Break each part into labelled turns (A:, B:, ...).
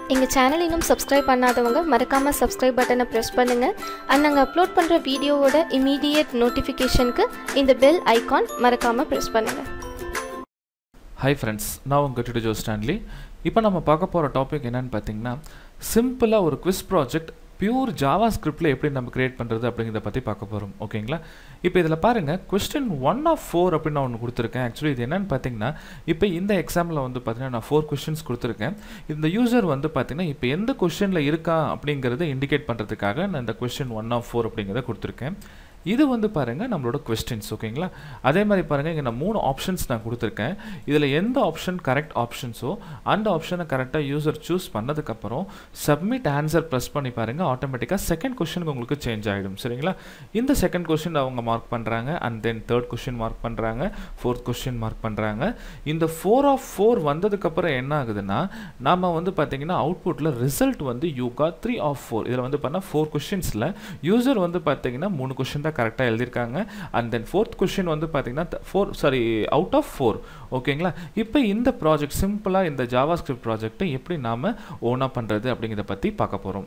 A: எங்கள் சேனல் இன்னும் சப்ஸ்கிரைப் பண்ணாதவங்க மறக்காமல் சப்ஸ்கிரைப் பட்டனை ப்ரெஸ் பண்ணுங்கள் அண்ட் நாங்கள் அப்லோட் பண்ணுற வீடியோவோட இமீடியட் நோட்டிஃபிகேஷனுக்கு இந்த பெல் ஐகான் மறக்காமல் ப்ரெஸ் பண்ணுங்கள்
B: ஹாய் ஃப்ரெண்ட்ஸ் நான் உங்கள் டிட்டு ஜோ ஸ்டான்லி இப்போ நம்ம பார்க்க போகிற டாபிக் என்னன்னு பார்த்தீங்கன்னா சிம்பிளாக ஒரு குவிஸ் ப்ராஜெக்ட் பியூர் ஜாவா ஸ்கிரிப்டில் எப்படி நம்ம கிரியேட் பண்ணுறது அப்படிங்கிறத பற்றி பார்க்க போகிறோம் ஓகேங்களா இப்போ இதில் பாருங்கள் கொஸ்டின் ஒன் ஆஃப் ஃபோர் அப்படின்னு நான் ஒன்று கொடுத்துருக்கேன் ஆக்சுவலி இது என்னன்னு பார்த்தீங்கன்னா இப்போ இந்த எக்ஸாமில் வந்து பார்த்தீங்கன்னா நான் ஃபோர் கொஸ்டின்ஸ் கொடுத்துருக்கேன் இந்த யூசர் வந்து பார்த்தீங்கன்னா இப்போ எந்த கொஸ்டினில் இருக்கா அப்படிங்கிறத இண்டிகேட் பண்ணுறதுக்காக நான் இந்த கொஸ்டின் ஒன் ஆஃப் ஃபோர் அப்படிங்கிறத கொடுத்துருக்கேன் இது வந்து பாருங்கள் நம்மளோட கொஸ்டின்ஸ் ஓகேங்களா அதே மாதிரி பாருங்கள் இங்கே நான் மூணு ஆப்ஷன்ஸ் நான் கொடுத்துருக்கேன் இதில் எந்த ஆப்ஷன் கரெக்ட் ஆப்ஷன்ஸோ அந்த ஆப்ஷனை கரெக்டாக யூசர் சூஸ் பண்ணதுக்கப்புறம் சப்மிட் ஆன்சர் ப்ரெஸ் பண்ணி பாருங்கள் ஆட்டோமேட்டிக்காக செகண்ட் கொஸ்டினுக்கு உங்களுக்கு சேஞ்ச் ஆகிடும் சரிங்களா இந்த செகண்ட் கொஸ்டின் அவங்க மார்க் பண்ணுறாங்க and then third question mark பண்ணுறாங்க ஃபோர்த் கொஸ்டின் மார்க் பண்ணுறாங்க இந்த ஃபோர் ஆஃப் ஃபோர் வந்ததுக்கப்புறம் என்ன ஆகுதுன்னா நம்ம வந்து பார்த்தீங்கன்னா அவுட்புட்டில் ரிசல்ட் வந்து you got three of four இதில் வந்து பார்த்தா ஃபோர் கொஸ்டின்ஸில் யூசர் வந்து பார்த்தீங்கன்னா மூணு கொஸ்டின் தான் கரெக்டாக எழுதியிருக்காங்க அண்ட் தென் ஃபோர்த் கொஸ்டின் வந்து பார்த்தீங்கன்னா four sorry out of four ஓகேங்களா இப்போ இந்த ப்ராஜெக்ட் சிம்பிளாக இந்த ஜாவா ஸ்கிரிப்ட் ப்ராஜெக்ட்டை எப்படி நாம் ஓனாக பண்ணுறது அப்படிங்கிறத பற்றி பார்க்க போகிறோம்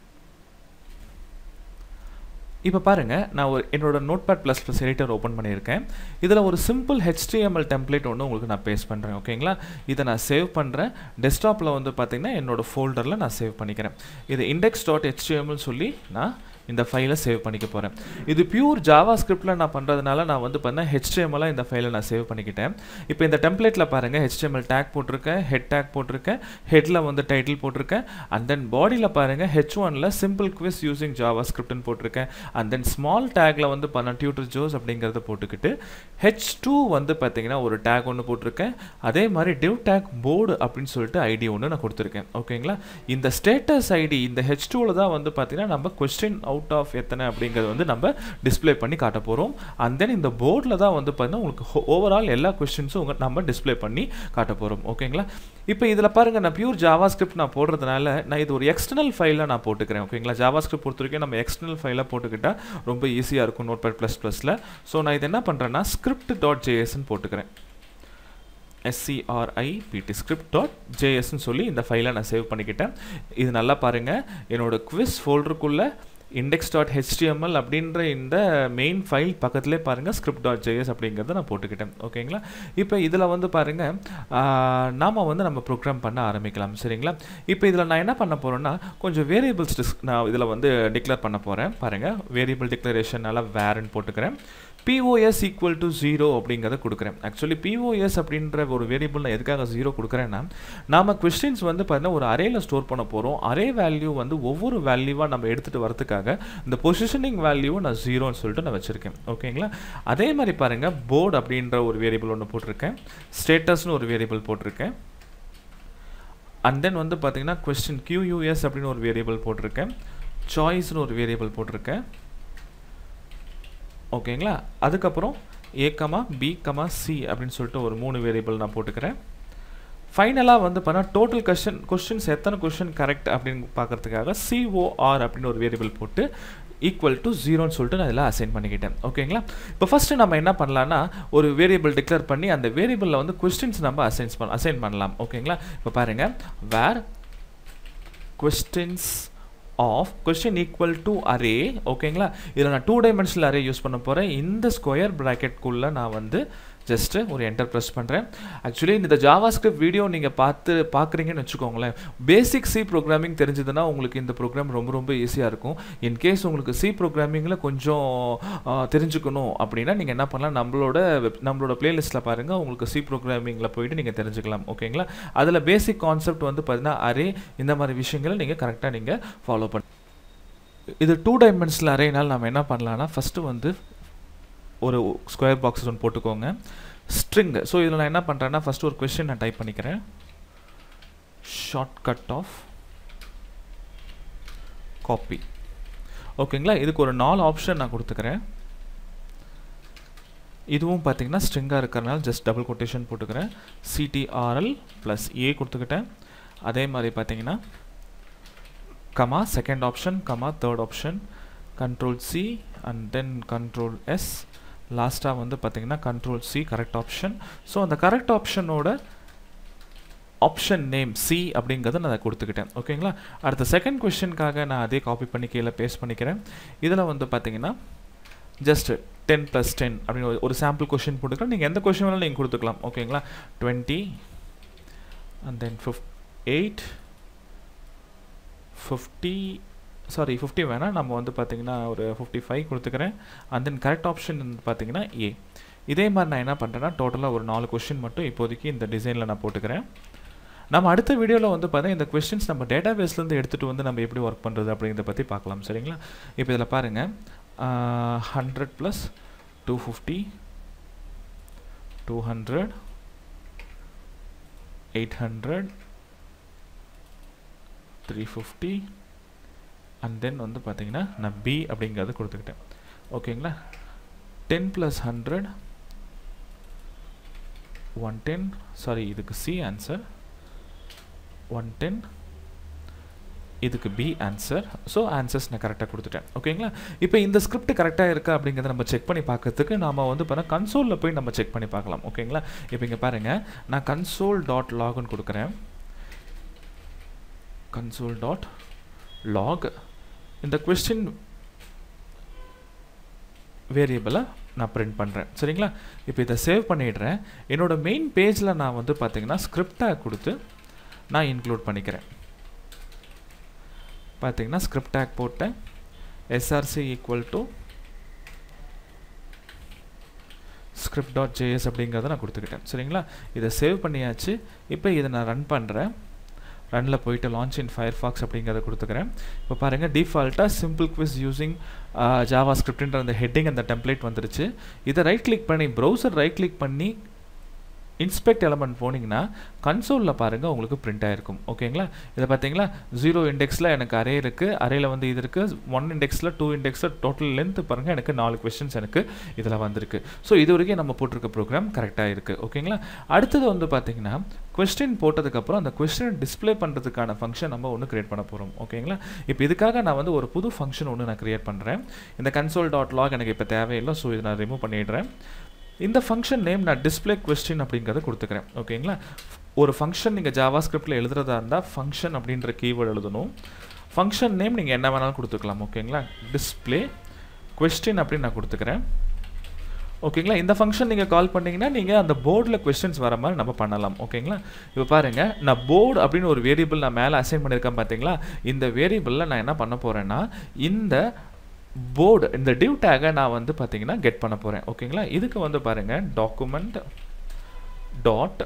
B: இப்போ பாருங்கள் நான் ஒரு என்னோட Notepad plus plus editor open பண்ணியிருக்கேன் இதில் ஒரு சிம்பிள் ஹெச்டிஎம்எல் டெம்ப்ளேட் ஒன்று உங்களுக்கு நான் பேஸ்ட் பண்ணுறேன் ஓகேங்களா இதை நான் சேவ் பண்ணுறேன் டெஸ்க்டாப்பில் வந்து பார்த்தீங்கன்னா என்னோட ஃபோல்டரில் நான் சேவ் பண்ணிக்கிறேன் இது இண்டெக்ஸ் டாட் ஹெச்டிஎம்எல் சொல்லி நான் இந்த ஃபைலை சேவ் பண்ணிக்க போகிறேன் இது பியூர் ஜாவா ஸ்கிரிப்டில் நான் பண்ணுறதுனால நான் வந்து பார்த்தீங்கன்னா ஹெச்டிஎம்எல்லாம் இந்த ஃபைலை நான் சேவ் பண்ணிக்கிட்டேன் இப்போ இந்த டெம்ப்ளேட்டில் பாருங்கள் ஹெச்டிஎம்எல் டேக் போட்டிருக்கேன் ஹெட் டேக் போட்டிருக்கேன் ஹெட்டில் வந்து டைட்டில் போட்டிருக்கேன் அண்ட் தென் பாடியில் பாருங்கள் ஹெச் ஒனில் சிம்பிள் குவிஸ் யூசிங் ஜாவா ஸ்கிரிப்ட்னு போட்டிருக்கேன் அண்ட் தென் ஸ்மால் டேக்கில் வந்து பண்ண டியூட்டர் ஜோஸ் அப்படிங்கிறத போட்டுக்கிட்டு ஹெச் டூ வந்து பார்த்தீங்கன்னா ஒரு டேக் ஒன்று போட்டிருக்கேன் அதே மாதிரி டிவ் டேக் போர்டு அப்படின்னு சொல்லிட்டு ஐடி ஒன்று நான் கொடுத்துருக்கேன் ஓகேங்களா இந்த ஸ்டேட்டஸ் ஐடி இந்த ஹெச் டூவில் தான் வந்து பார்த்தீங்கன்னா நம்ம கொஸ்டின் அவுட் ஆஃப் எத்தனை அப்படிங்கிறது வந்து நம்ம டிஸ்பிளே பண்ணி காட்ட போகிறோம் அண்ட் தென் இந்த போர்டில் தான் வந்து பார்த்தீங்கன்னா உங்களுக்கு ஓவரால் எல்லா கொஸ்டின்ஸும் உங்கள் நம்ம டிஸ்பிளே பண்ணி காட்ட போகிறோம் ஓகேங்களா இப்போ இதில் பாருங்கள் நான் பியூர் ஜாவா ஸ்கிரிப்ட் நான் போடுறதுனால நான் இது ஒரு எக்ஸ்டர்னல் ஃபைலாக நான் போட்டுக்கிறேன் ஓகேங்களா ஜாவா ஸ்கிரிப்ட் பொறுத்த வரைக்கும் நம்ம எக்ஸ்டர்னல் ஃபைலாக போட்டுக்கிட்டால் ரொம்ப ஈஸியாக இருக்கும் நோட் பேட் ப்ளஸ் ப்ளஸில் ஸோ நான் இது என்ன பண்ணுறேன்னா ஸ்கிரிப்ட் டாட் ஜேஎஸ்ன்னு போட்டுக்கிறேன் எஸ்சிஆர்ஐபிடி ஸ்கிரிப்ட் டாட் ஜேஎஸ்ன்னு சொல்லி இந்த ஃபைலை நான் சேவ் பண்ணிக்கிட்டேன் இது நல்லா பாருங்கள் என்னோடய குவிஸ் ஃபோல்டருக்குள்ளே இண்டெக்ஸ் டாட் ஹெச்டிஎம்எல் அப்படின்ற இந்த மெயின் ஃபைல் பக்கத்துலேயே பாருங்கள் ஸ்கிரிப்ட் டாட் ஜேஎஸ் அப்படிங்கிறத நான் போட்டுக்கிட்டேன் ஓகேங்களா இப்போ இதில் வந்து பாருங்கள் நாம் வந்து நம்ம ப்ரோக்ராம் பண்ண ஆரம்பிக்கலாம் சரிங்களா இப்போ இதில் நான் என்ன பண்ண போகிறேன்னா கொஞ்சம் வேரியபிள்ஸ் டிஸ் நான் இதில் வந்து டிக்ளேர் பண்ண போகிறேன் பாருங்கள் வேரியபிள் டிக்ளரேஷனால் வேர்ன்னு போட்டுக்கிறேன் பிஓஎஸ் ஈக்குவல் டு ஜீரோ அப்படிங்கிறத கொடுக்குறேன் ஆக்சுவலி பிஓஎஸ் அப்படின்ற ஒரு வேரியபிள் நான் எதுக்காக ஜீரோ கொடுக்குறேன்னா நாம் கொஸ்டின்ஸ் வந்து பார்த்தீங்கன்னா ஒரு அரேயில் ஸ்டோர் பண்ண போகிறோம் அரே வேல்யூ வந்து ஒவ்வொரு வேல்யூவாக நம்ம எடுத்துகிட்டு வரதுக்காக இந்த பொசிஷனிங் வேல்யூவை நான் ஜீரோன்னு சொல்லிட்டு நான் வச்சுருக்கேன் ஓகேங்களா அதே மாதிரி பாருங்கள் போர்டு அப்படின்ற ஒரு வேரியபிள் ஒன்று போட்டிருக்கேன் ஸ்டேட்டஸ்னு ஒரு வேரியபிள் போட்டிருக்கேன் அண்ட் தென் வந்து பார்த்தீங்கன்னா கொஸ்டின் கியூயூஎஸ் அப்படின்னு ஒரு வேரியபிள் போட்டிருக்கேன் சாய்ஸ்னு ஒரு வேரியபிள் போட்டிருக்கேன் ஓகேங்களா அதுக்கப்புறம் A comma B comma C அப்படின்னு சொல்லிட்டு ஒரு மூணு வேரியபிள் நான் போட்டுக்கிறேன் ஃபைனலாக வந்து பண்ணால் டோட்டல் கொஸ்டின் கொஸ்டின்ஸ் எத்தனை கொஸ்டின் கரெக்ட் அப்படின்னு பார்க்குறதுக்காக சிஓஆர் அப்படின்னு ஒரு வேரியபிள் போட்டு ஈக்குவல் டு ஜீரோன்னு சொல்லிட்டு நான் இதில் அசைன் பண்ணிக்கிட்டேன் ஓகேங்களா இப்போ ஃபஸ்ட்டு நம்ம என்ன பண்ணலான்னா ஒரு வேரியபிள் டிக்ளேர் பண்ணி அந்த வேரியபிளில் வந்து கொஸ்டின்ஸ் நம்ம அசைன்ஸ் பண்ண அசைன் பண்ணலாம் ஓகேங்களா இப்போ பாருங்கள் var questions of question equal to array ஓகேங்களா இதில் நான் டூ டைமென்ஷனல் அரே யூஸ் பண்ண போகிறேன் இந்த ஸ்கொயர் ப்ராக்கெட்குள்ளே நான் வந்து ஜஸ்ட்டு ஒரு என்டர் ப்ரெஸ் பண்ணுறேன் ஆக்சுவலி இந்த ஜாவா ஸ்கிரிப்ட் வீடியோ நீங்கள் பார்த்து பார்க்குறீங்கன்னு வச்சுக்கோங்களேன் பேசிக் சி ப்ரோக்ராமிங் தெரிஞ்சதுன்னா உங்களுக்கு இந்த ப்ரோக்ராம் ரொம்ப ரொம்ப ஈஸியாக இருக்கும் இன்கேஸ் உங்களுக்கு சி ப்ரோக்ராமிங்கில் கொஞ்சம் தெரிஞ்சுக்கணும் அப்படின்னா நீங்கள் என்ன பண்ணலாம் நம்மளோட வெப் நம்மளோட பிளேலிஸ்ட்டில் பாருங்கள் உங்களுக்கு சி ப்ரோக்ராமிங்கில் போயிட்டு நீங்கள் தெரிஞ்சுக்கலாம் ஓகேங்களா அதில் பேசிக் கான்செப்ட் வந்து பார்த்தீங்கன்னா அரே இந்த மாதிரி விஷயங்களை நீங்கள் கரெக்டாக நீங்கள் ஃபாலோ பண்ண இது டூ டைமென்ஷனல் அரேனால் நம்ம என்ன பண்ணலாம்னா ஃபஸ்ட்டு வந்து ஒரு ஸ்கொயர் பாக்ஸஸ் ஒன்று போட்டுக்கோங்க ஸ்ட்ரிங் ஸோ இதில் நான் என்ன பண்ணுறேன்னா ஃபஸ்ட்டு ஒரு கொஸ்டின் நான் டைப் பண்ணிக்கிறேன் ஷார்ட் கட் ஆஃப் காப்பி ஓகேங்களா இதுக்கு ஒரு நாலு ஆப்ஷன் நான் கொடுத்துக்கிறேன் இதுவும் பார்த்தீங்கன்னா ஸ்ட்ரிங்காக இருக்கிறனால ஜஸ்ட் டபுள் கொட்டேஷன் போட்டுக்கிறேன் சிடிஆர்எல் ப்ளஸ் ஏ கொடுத்துக்கிட்டேன் அதே மாதிரி பார்த்தீங்கன்னா comma second option comma third option control C and then control S லாஸ்ட்டாக வந்து பார்த்தீங்கன்னா control C correct option so அந்த கரெக்ட் ஆப்ஷனோட ஆப்ஷன் நேம் சி அப்படிங்கிறத நான் அதை கொடுத்துக்கிட்டேன் ஓகேங்களா அடுத்த செகண்ட் கொஷினுக்காக நான் அதே காப்பி பண்ணி கீழே பேஸ்ட் பண்ணிக்கிறேன் இதில் வந்து பார்த்தீங்கன்னா ஜஸ்ட் டென் ப்ளஸ் டென் அப்படின்னு ஒரு- ஒரு சாம்பிள் கொஷின் போட்டுக்கலாம் நீங்கள் எந்த கொஷின் வேணாலும் நீங்கள் கொடுத்துக்கலாம் ஓகேங்களா டுவெண்ட்டி அண்ட் தென் ஃபிஃப் எயிட் ஃபிஃப்டி சாரி ஃபிஃப்டி வேணாம் நம்ம வந்து பார்த்தீங்கன்னா ஒரு ஃபிஃப்டி ஃபைவ் கொடுத்துக்கிறேன் அண்ட் தென் கரெக்ட் ஆப்ஷன் வந்து பார்த்தீங்கன்னா ஏ இதே மாதிரி நான் என்ன பண்ணுறேன்னா டோட்டலாக ஒரு நாலு கொஷின் மட்டும் இப்போதைக்கு இந்த டிசைனில் நான் போட்டுக்கிறேன் நம்ம அடுத்த வீடியோவில் வந்து பார்த்தீங்கன்னா இந்த கொஸ்டின்ஸ் நம்ம டேட்டா பேஸ்லேருந்து எடுத்துகிட்டு வந்து நம்ம எப்படி ஒர்க் பண்ணுறது அப்படிங்கிறத பற்றி பார்க்கலாம் சரிங்களா இப்போ இதில் பாருங்கள் hundred plus two fifty two hundred eight hundred three fifty and then வந்து பார்த்தீங்கன்னா நான் பி அப்படிங்கிறது கொடுத்துக்கிட்டேன் ஓகேங்களா ten plus hundred one ten sorry இதுக்கு சி ஆன்சர் ஒன் டென் இதுக்கு பி ஆன்சர் ஸோ ஆன்சர்ஸ் நான் கரெக்டாக கொடுத்துட்டேன் ஓகேங்களா இப்போ இந்த ஸ்கிரிப்ட் கரெக்டாக இருக்கா அப்படிங்கிறத நம்ம செக் பண்ணி பார்க்கறதுக்கு நாம வந்து பார்த்தா கன்சோலில் போய் நம்ம செக் பண்ணி பார்க்கலாம் ஓகேங்களா இப்போ இங்கே பாருங்கள் நான் கன்சோல் டாட் லாக்னு கொடுக்குறேன் கன்சோல் டாட் லாக் இந்த கொஸ்டின் வேரியபிளை நான் பிரிண்ட் பண்ணுறேன் சரிங்களா இப்போ இதை சேவ் பண்ணிடுறேன் என்னோட மெயின் பேஜில் நான் வந்து பார்த்தீங்கன்னா ஸ்கிரிப்டாக கொடுத்து நான் இன்க்ளூட் பண்ணிக்கிறேன் பார்த்தீங்கன்னா ஸ்கிரிப்ட் டேக் போட்டேன் SRC equal to script dot JS அப்படிங்கிறத நான் கொடுத்துக்கிட்டேன் சரிங்களா இதை சேவ் பண்ணியாச்சு இப்போ இதை நான் ரன் பண்ணுறேன் ரனில் போயிட்டு லான்ச் இன் ஃபயர்ஃபாக்ஸ் அப்படிங்கிறத கொடுத்துக்கிறேன் இப்போ பாருங்கள் டிஃபால்ட்டாக சிம்பிள் குவிஸ் யூசிங் ஜாவா ஸ்கிரிப்ட்ன்ற அந்த ஹெட்டிங் அந்த டெம்ப்ளேட் வந்துருச்சு இதை ரைட் கிளிக் பண்ணி ப்ரௌசர் ரைட் கிளிக் பண்ணி இன்ஸ்பெக்ட் எலமெண்ட் போனீங்கன்னா கன்சோலில் பாருங்கள் உங்களுக்கு பிரிண்ட் ஆயிருக்கும் ஓகேங்களா இதை பார்த்தீங்களா ஜீரோ இண்டெக்ஸில் எனக்கு அரே இருக்குது அரேயில் வந்து இது இருக்குது ஒன் இண்டெக்ஸில் டூ இண்டெக்ஸில் டோட்டல் லென்த் பாருங்கள் எனக்கு நாலு கொஸ்டின்ஸ் எனக்கு இதில் வந்திருக்கு ஸோ இது வரைக்கும் நம்ம போட்டிருக்க ப்ரோக்ராம் கரெக்டாக இருக்குது ஓகேங்களா அடுத்தது வந்து பார்த்தீங்கன்னா கொஸ்டின் போட்டதுக்கப்புறம் அந்த கொஸ்டினை டிஸ்ப்ளே பண்ணுறதுக்கான ஃபங்க்ஷன் நம்ம ஒன்று கிரியேட் பண்ண போகிறோம் ஓகேங்களா இப்போ இதுக்காக நான் வந்து ஒரு புது ஃபங்க்ஷன் ஒன்று நான் கிரியேட் பண்ணுறேன் இந்த கன்சோல் டாட் லாக் எனக்கு இப்போ தேவையில்லை ஸோ இதை நான் ரிமூவ் பண்ணிடுறேன் இந்த ஃபங்க்ஷன் நேம் நான் டிஸ்ப்ளே கொஸ்டின் அப்படிங்கிறத கொடுத்துக்கிறேன் ஓகேங்களா ஒரு ஃபங்க்ஷன் நீங்கள் ஜாவா ஸ்கிரிப்டில் எழுதுறதா இருந்தால் ஃபங்க்ஷன் அப்படின்ற கீவேர்டு எழுதணும் ஃபங்க்ஷன் நேம் நீங்கள் என்ன வேணாலும் கொடுத்துக்கலாம் ஓகேங்களா டிஸ்ப்ளே கொஸ்டின் அப்படின்னு நான் கொடுத்துக்கிறேன் ஓகேங்களா இந்த ஃபங்க்ஷன் நீங்கள் கால் பண்ணீங்கன்னா நீங்கள் அந்த போர்டில் கொஸ்டின்ஸ் வர மாதிரி நம்ம பண்ணலாம் ஓகேங்களா இப்போ பாருங்கள் நான் போர்டு அப்படின்னு ஒரு வேரியபிள் நான் மேலே அசைன் பண்ணியிருக்கேன் பார்த்தீங்களா இந்த வேரியபிளில் நான் என்ன பண்ண போகிறேன்னா இந்த போர்டு இந்த டிவ் டேகை நான் வந்து பார்த்தீங்கன்னா கெட் பண்ண போகிறேன் ஓகேங்களா இதுக்கு வந்து பாருங்கள் document dot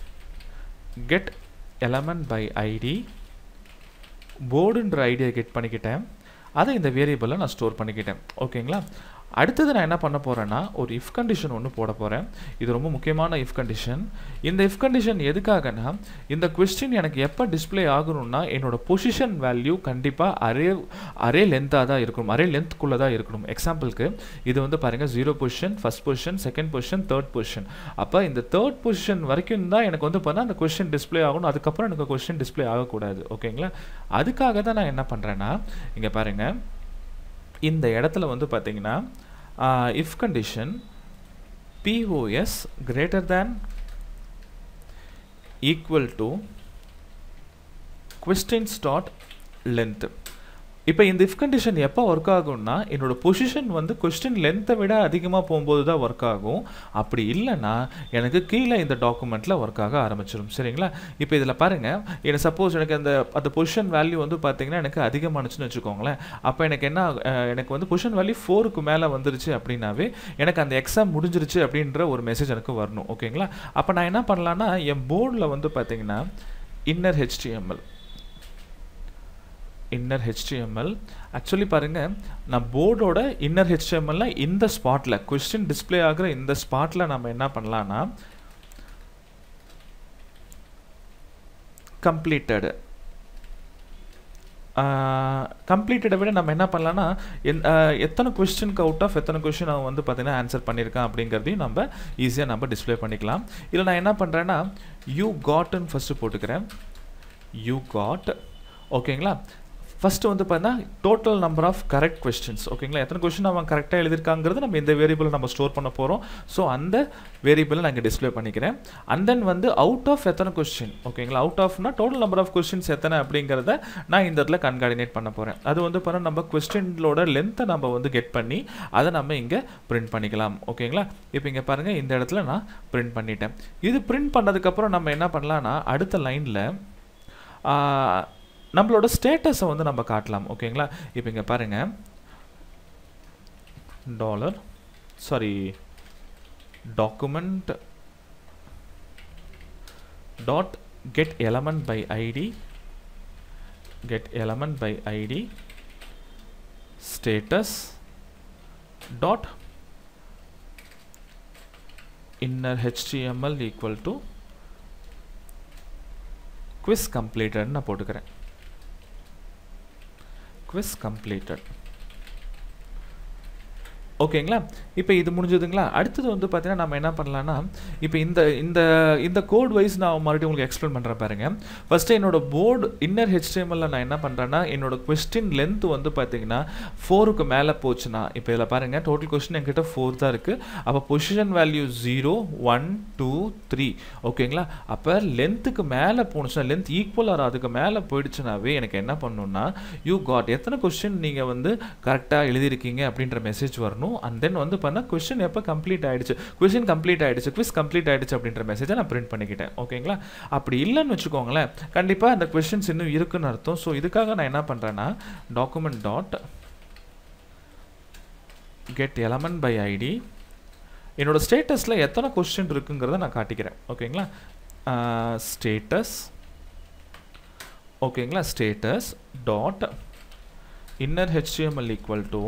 B: get element by ID போர்டுன்ற ஐடியை கெட் பண்ணிக்கிட்டேன் அதை இந்த வேரியபிளில் நான் ஸ்டோர் பண்ணிக்கிட்டேன் ஓகேங்களா அடுத்தது நான் என்ன பண்ண போகிறேன்னா ஒரு இஃப் கண்டிஷன் ஒன்று போட போகிறேன் இது ரொம்ப முக்கியமான இஃப் கண்டிஷன் இந்த இஃப் கண்டிஷன் எதுக்காகனா இந்த கொஸ்டின் எனக்கு எப்போ டிஸ்ப்ளே ஆகணும்னா என்னோட பொசிஷன் வேல்யூ கண்டிப்பாக அரே அரே லென்த்தாக தான் இருக்கணும் அரே லென்த்குள்ளே தான் இருக்கணும் எக்ஸாம்பிளுக்கு இது வந்து பாருங்கள் zero position first position second position third position அப்போ இந்த தேர்ட் பொசிஷன் வரைக்கும் தான் எனக்கு வந்து பார்த்தா அந்த கொஸ்டின் டிஸ்ப்ளே ஆகணும் அதுக்கப்புறம் எனக்கு கொஸ்டின் டிஸ்ப்ளே ஆகக்கூடாது ஓகேங்களா அதுக்காக தான் நான் என்ன பண்ணுறேன்னா இங்கே பாருங்கள் இந்த இடத்துல வந்து பார்த்தீங்கன்னா if condition POS greater than equal to questions dot length இப்போ இந்த இஃப் கண்டிஷன் எப்போ ஒர்க் ஆகும்னா என்னோட பொசிஷன் வந்து கொஸ்டின் லென்த்தை விட அதிகமாக போகும்போது தான் ஒர்க் ஆகும் அப்படி இல்லைன்னா எனக்கு கீழே இந்த டாக்குமெண்ட்டில் ஒர்க் ஆக ஆரம்பிச்சிடும் சரிங்களா இப்போ இதில் பாருங்கள் எனக்கு சப்போஸ் எனக்கு அந்த அந்த பொசிஷன் வேல்யூ வந்து பார்த்தீங்கன்னா எனக்கு அதிகமானுச்சுன்னு வச்சுக்கோங்களேன் அப்போ எனக்கு என்ன அஹ், எனக்கு வந்து பொசிஷன் வேல்யூ ஃபோருக்கு மேலே வந்துருச்சு அப்படின்னாவே எனக்கு அந்த எக்ஸாம் முடிஞ்சிருச்சு அப்படின்ற ஒரு மெசேஜ் எனக்கு வரணும் ஓகேங்களா அப்போ நான் என்ன பண்ணலான்னா என் போர்டில் வந்து பார்த்தீங்கன்னா inner HTML inner HTML actually பாருங்கள் நான் போர்டோட இன்னர் ஹெச்டிஎம்எல்ல இந்த ஸ்பாட்டில் கொஸ்டின் டிஸ்ப்ளே ஆகிற இந்த ஸ்பாட்டில் நம்ம என்ன பண்ணலான்னா கம்ப்ளீட்டடு கம்ப்ளீட்டடை விட நம்ம என்ன பண்ணலாம்னா என் ஆஹ் எத்தனை கொஸ்டினுக்கு அவுட் ஆஃப் எத்தனை கொஸ்டின் அவன் வந்து பார்த்தீங்கன்னா ஆன்சர் பண்ணியிருக்கான் அப்படிங்கிறதையும் நம்ம ஈஸியாக நம்ம டிஸ்ப்ளே பண்ணிக்கலாம் இதில் நான் என்ன பண்ணுறேன்னா யூ காட்டுன்னு ஃபஸ்ட்டு போட்டுக்கிறேன் யூ காட் ஓகேங்களா ஃபஸ்ட்டு வந்து பார்த்தீங்கன்னா total number of correct questions ஓகேங்களா எத்தனை கொஸ்டின் அவன் கரெக்டாக எழுதியிருக்காங்கிறது நம்ம இந்த வேரியபிள் நம்ம ஸ்டோர் பண்ண போகிறோம் ஸோ அந்த வேரியபிளை நான் இங்கே டிஸ்பிளே பண்ணிக்கிறேன் அண்ட் தென் வந்து அவுட் ஆஃப் எத்தனை கொஸ்டின் ஓகேங்களா அவுட் ஆஃப்னா டோட்டல் நம்பர் ஆஃப் கொஸ்டின்ஸ் எத்தனை அப்படிங்கிறத நான் இந்த இடத்துல கன்கார்டினேட் பண்ண போகிறேன் அது வந்து பார்த்தா நம்ம கொஸ்டின்களோட லென்த்தை நம்ம வந்து கெட் பண்ணி அதை நம்ம இங்கே பிரிண்ட் பண்ணிக்கலாம் ஓகேங்களா இப்போ இங்கே பாருங்கள் இந்த இடத்துல நான் பிரிண்ட் பண்ணிட்டேன் இது பிரிண்ட் பண்ணதுக்கப்புறம் நம்ம என்ன பண்ணலாம்னா அடுத்த லைனில் நம்மளோட ஸ்டேட்டஸை வந்து நம்ம காட்டலாம் ஓகேங்களா இப்போ இங்கே பாருங்கள் dollar sorry document dot get element by ID get element by ID status dot inner HTML equal to quiz completed நான் போட்டுக்கிறேன் quiz completed ஓகேங்களா இப்போ இது முடிஞ்சதுங்களா அடுத்தது வந்து பார்த்தீங்கன்னா நம்ம என்ன பண்ணலாம்னா இப்போ இந்த இந்த இந்த கோட் வைஸ் நான் மறுபடியும் உங்களுக்கு எக்ஸ்பிளைன் பண்ணுறேன் பாருங்க ஃபஸ்ட்டு என்னோட போர்டு இன்னர் ஹெச்டிஎம்எல்ல நான் என்ன பண்ணுறேன்னா என்னோட கொஸ்டின் லென்த் வந்து பார்த்தீங்கன்னா ஃபோருக்கு மேலே போச்சுன்னா இப்போ இதில் பாருங்கள் டோட்டல் கொஸ்டின் என்கிட்ட ஃபோர் தான் இருக்குது அப்போ position value zero one two three ஓகேங்களா அப்போ லென்த்துக்கு மேலே போணுச்சுன்னா லென்த் ஈக்குவலாக அதுக்கு மேலே போயிடுச்சுனாவே எனக்கு என்ன பண்ணணும்னா யூ காட் எத்தனை கொஸ்டின் நீங்கள் வந்து கரெக்டாக எழுதியிருக்கீங்க அப்படின்ற மெசேஜ் வரணும் அண்ட் தென் வந்து பண்ணால் கொஸ்டின் எப்போ கம்ப்ளீட் ஆயிடுச்சு கொஸ்டின் கம்ப்ளீட் ஆயிடுச்சு குவிஸ் கம்ப்ளீட் ஆயிடுச்சு அப்படின்ற மெசேஜை நான் பிரிண்ட் பண்ணிக்கிட்டேன் ஓகேங்களா அப்படி இல்லைன்னு வச்சுக்கோங்களேன் கண்டிப்பாக அந்த கொஸ்டின்ஸ் இன்னும் இருக்குன்னு அர்த்தம் ஸோ இதுக்காக நான் என்ன பண்ணுறேன்னா document dot get element by ID என்னோட ஸ்டேட்டஸில் எத்தனை கொஸ்டின் இருக்குங்கிறத நான் காட்டிக்கிறேன் ஓகேங்களா ஸ்டேட்டஸ் ஓகேங்களா status dot inner HTML equal to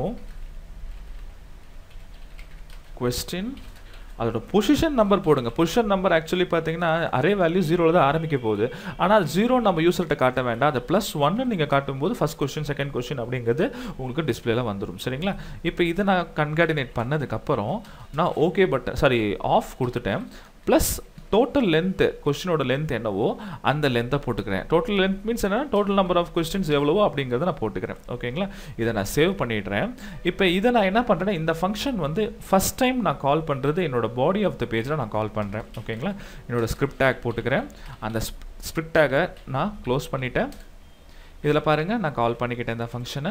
B: question அதோட பொசிஷன் நம்பர் போடுங்க பொசிஷன் நம்பர் ஆக்சுவலி பார்த்தீங்கன்னா அரே வேல்யூ ஜீரோவில் தான் ஆரம்பிக்க போகுது ஆனால் ஜீரோ நம்ம யூசர்கிட்ட காட்ட வேண்டாம் அதை ப்ளஸ் ஒன்னு நீங்கள் காட்டும்போது ஃபஸ்ட் கொஸ்டின் செகண்ட் கொஸ்டின் அப்படிங்கிறது உங்களுக்கு டிஸ்பிளேல வந்துடும் சரிங்களா இப்போ இதை நான் கன்கார்டினேட் பண்ணதுக்கப்புறம் நான் ஓகே பட்டன் சாரி ஆஃப் கொடுத்துட்டேன் ப்ளஸ் டோட்டல் லென்த்து கொஸ்டினோட லென்த் என்னவோ அந்த லென்த்தை போட்டுக்கிறேன் டோட்டல் லென்த் மீன்ஸ் என்னன்னா டோட்டல் நம்பர் ஆஃப் கொஸ்டின்ஸ் எவ்வளவோ அப்படிங்கிறத நான் போட்டுக்கிறேன் ஓகேங்களா இதை நான் சேவ் பண்ணிடுறேன் இப்போ இதை நான் என்ன பண்ணுறேன்னா இந்த ஃபங்க்ஷன் வந்து ஃபஸ்ட் டைம் நான் கால் பண்ணுறது என்னோட பாடி ஆஃப் த பேஜில் நான் கால் பண்ணுறேன் ஓகேங்களா என்னோட ஸ்கிரிப்ட் டேக் போட்டுக்கிறேன் அந்த ஸ்கிரிப்ட் டேக்கை நான் க்ளோஸ் பண்ணிட்டேன் இதில் பாருங்கள் நான் கால் பண்ணிக்கிட்டேன் இந்த ஃபங்க்ஷனை